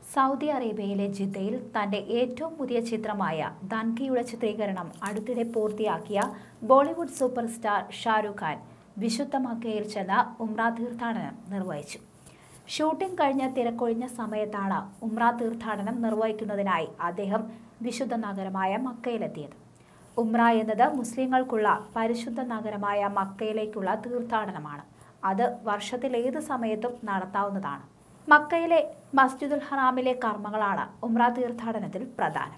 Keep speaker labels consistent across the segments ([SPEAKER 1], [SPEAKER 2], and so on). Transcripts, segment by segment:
[SPEAKER 1] Saudi അറേബ്യയിലെ ജിദ്ദയിൽ തന്റെ ഏറ്റവും പുതിയ ചിത്രമായ ദൻകിയുടെ ചിത്രീകരണം അടുത്തിടെ പൂർത്തിയാക്കിയ ബോളിവുഡ് സൂപ്പർ സ്റ്റാർ ഷാരൂഖ് ഖാൻ വിശുദ്ധ മക്കയിൽ ചെന്ന് ഉംറ തീർത്ഥാടനം നിർവഹിച്ചു ഷൂട്ടിംഗ് കഴിഞ്ഞ തിരക്കൊഴിഞ്ഞ സമയത്താണ് ഉംറ തീർത്ഥാടനം നിർവഹിക്കുന്നതിനായി അദ്ദേഹം വിശുദ്ധ നഗരമായ മക്കയിലെത്തിയത് ഉംറ എന്നത് മുസ്ലിങ്ങൾക്കുള്ള പരിശുദ്ധ നഗരമായ മക്കയിലേക്കുള്ള തീർത്ഥാടനമാണ് അത് വർഷത്തിൽ ഏത് സമയത്തും നടത്താവുന്നതാണ് മക്കയിലെ മസ്ജിദുൽ ഹറാമിലെ കർമ്മങ്ങളാണ് ഉംറ തീർത്ഥാടനത്തിൽ പ്രധാനം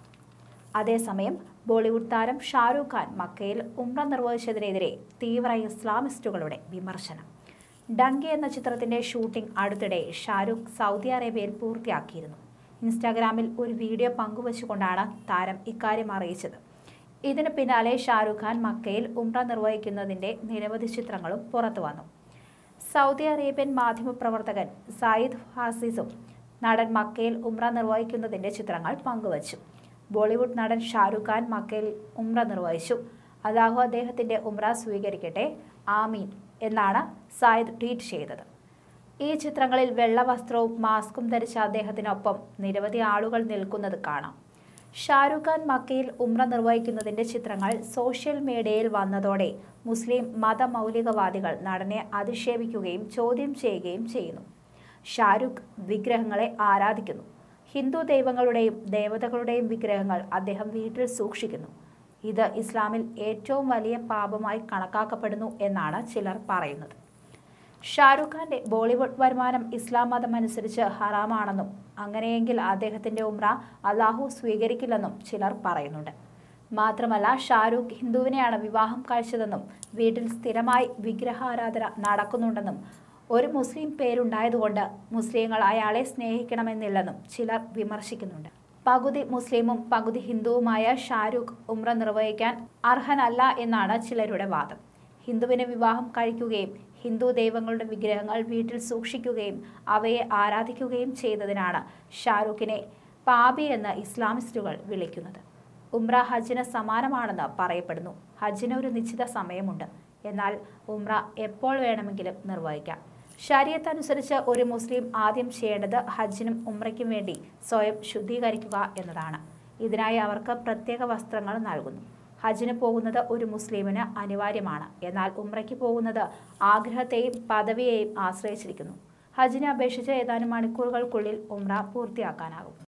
[SPEAKER 1] അതേസമയം ബോളിവുഡ് താരം ഷാരൂഖ് ഖാൻ മക്കയിൽ ഉംറ നിർവഹിച്ചതിനെതിരെ തീവ്ര ഇസ്ലാമിസ്റ്റുകളുടെ വിമർശനം ഡങ്കി എന്ന ചിത്രത്തിന്റെ ഷൂട്ടിംഗ് അടുത്തിടെ ഷാരൂഖ് സൗദി അറേബ്യയിൽ പൂർത്തിയാക്കിയിരുന്നു ഇൻസ്റ്റാഗ്രാമിൽ ഒരു വീഡിയോ പങ്കുവച്ചുകൊണ്ടാണ് താരം ഇക്കാര്യം അറിയിച്ചത് ഇതിന് പിന്നാലെ ഷാരൂഖ് ഖാൻ മക്കയിൽ ഉംറ നിർവഹിക്കുന്നതിന്റെ നിരവധി ചിത്രങ്ങളും പുറത്തു വന്നു സൗദി അറേബ്യൻ മാധ്യമപ്രവർത്തകൻ സായിദ് ഹാസിസും നടൻ മക്കയിൽ ഉംറ നിർവഹിക്കുന്നതിന്റെ ചിത്രങ്ങൾ പങ്കുവച്ചു ബോളിവുഡ് നടൻ ഷാരൂഖ് ഖാൻ മക്കയിൽ ഉംറ നിർവഹിച്ചു അല്ലാഹു അദ്ദേഹത്തിന്റെ ഉംറ സ്വീകരിക്കട്ടെ ആമീൻ എന്നാണ് സായിദ് ട്വീറ്റ് ചെയ്തത് ഈ ചിത്രങ്ങളിൽ വെള്ള വസ്ത്രവും മാസ്കും ധരിച്ച അദ്ദേഹത്തിനൊപ്പം നിരവധി ആളുകൾ നിൽക്കുന്നത് കാണാം ഷാരൂഖ് ഖാൻ മക്കയിൽ ഉംറ നിർവഹിക്കുന്നതിന്റെ ചിത്രങ്ങൾ സോഷ്യൽ മീഡിയയിൽ വന്നതോടെ മുസ്ലിം മതമൗലികവാദികൾ നടനെ അധിക്ഷേപിക്കുകയും ചോദ്യം ചെയ്യുകയും ചെയ്യുന്നു ഷാരൂഖ് വിഗ്രഹങ്ങളെ ആരാധിക്കുന്നു ഹിന്ദു ദൈവങ്ങളുടെയും ദേവതകളുടെയും വിഗ്രഹങ്ങൾ അദ്ദേഹം വീട്ടിൽ സൂക്ഷിക്കുന്നു ഇത് ഇസ്ലാമിൽ ഏറ്റവും വലിയ പാപമായി കണക്കാക്കപ്പെടുന്നു എന്നാണ് ചിലർ പറയുന്നത് ഷാരൂഖ് ഖാന്റെ ബോളിവുഡ് വരുമാനം ഇസ്ലാം മതം അനുസരിച്ച് ഹറാമാണെന്നും അങ്ങനെയെങ്കിൽ അദ്ദേഹത്തിന്റെ ഉംറ അള്ളാഹു സ്വീകരിക്കില്ലെന്നും ചിലർ പറയുന്നുണ്ട് മാത്രമല്ല ഷാരൂഖ് ഹിന്ദുവിനെയാണ് വിവാഹം കഴിച്ചതെന്നും വീട്ടിൽ സ്ഥിരമായി വിഗ്രഹാരാധന നടക്കുന്നുണ്ടെന്നും ഒരു മുസ്ലിം പേരുണ്ടായതുകൊണ്ട് മുസ്ലിങ്ങൾ അയാളെ സ്നേഹിക്കണമെന്നില്ലെന്നും ചിലർ വിമർശിക്കുന്നുണ്ട് പകുതി മുസ്ലിമും പകുതി ഹിന്ദുവുമായ ഷാരൂഖ് ഉംറ നിർവഹിക്കാൻ അർഹനല്ല എന്നാണ് ചിലരുടെ വാദം ഹിന്ദുവിനെ വിവാഹം കഴിക്കുകയും ഹിന്ദു ദൈവങ്ങളുടെ വിഗ്രഹങ്ങൾ വീട്ടിൽ സൂക്ഷിക്കുകയും അവയെ ആരാധിക്കുകയും ചെയ്തതിനാണ് ഷാരൂഖിനെ പാപി എന്ന് ഇസ്ലാമിസ്റ്റുകൾ വിളിക്കുന്നത് ഉംറ ഹജ്ജിന് സമാനമാണെന്ന് പറയപ്പെടുന്നു ഹജ്ജിന് ഒരു നിശ്ചിത സമയമുണ്ട് എന്നാൽ ഉംറ എപ്പോൾ വേണമെങ്കിലും നിർവഹിക്കാം ശരീരത്ത് അനുസരിച്ച് ഒരു മുസ്ലിം ആദ്യം ചെയ്യേണ്ടത് ഹജ്ജിനും ഉംറയ്ക്കും വേണ്ടി സ്വയം ശുദ്ധീകരിക്കുക എന്നതാണ് ഇതിനായി അവർക്ക് പ്രത്യേക വസ്ത്രങ്ങൾ നൽകുന്നു ഹജ്ജിന് പോകുന്നത് ഒരു മുസ്ലിമിന് അനിവാര്യമാണ് എന്നാൽ ഉംറയ്ക്ക് പോകുന്നത് ആഗ്രഹത്തെയും പദവിയെയും ആശ്രയിച്ചിരിക്കുന്നു ഹജ്ജിനെ അപേക്ഷിച്ച് ഏതാനും മണിക്കൂറുകൾക്കുള്ളിൽ ഉംറ പൂർത്തിയാക്കാനാകും